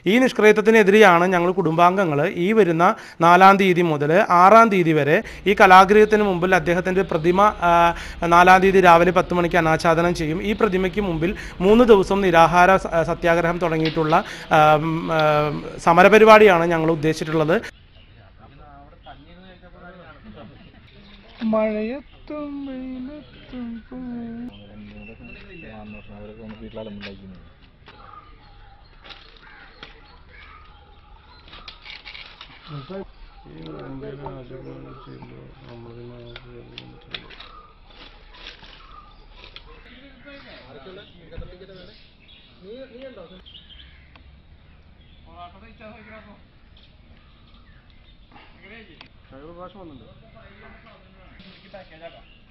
ഈ നിഷ്ക്രയത്വത്തിനെതിരെയാണ് ഞങ്ങൾ കുടുംബാംഗങ്ങൾ ഈ വരുന്ന നാലാം തീയതി മുതൽ ആറാം തീയതി വരെ ഈ കലാഗൃഹത്തിന് മുമ്പിൽ അദ്ദേഹത്തിൻ്റെ പ്രതിമ ആ, നാലാം തീയതി രാവിലെ പത്ത് മണിക്ക് അനാച്ഛാദനം ചെയ്യും ഈ പ്രതിമയ്ക്ക് മുമ്പിൽ മൂന്ന് ദിവസം നിരാഹാര സ- സത്യാഗ്രഹം തുടങ്ങിയിട്ടുള്ള ആ, ഉം, ആ, സമരപരിപാടിയാണ് ഞങ്ങൾ ഉദ്ദേശിച്ചിട്ടുള്ളത് മഴയത്തും വെയിലത്തും പോ ഭാഷ വന്നിട്ടുണ്ട്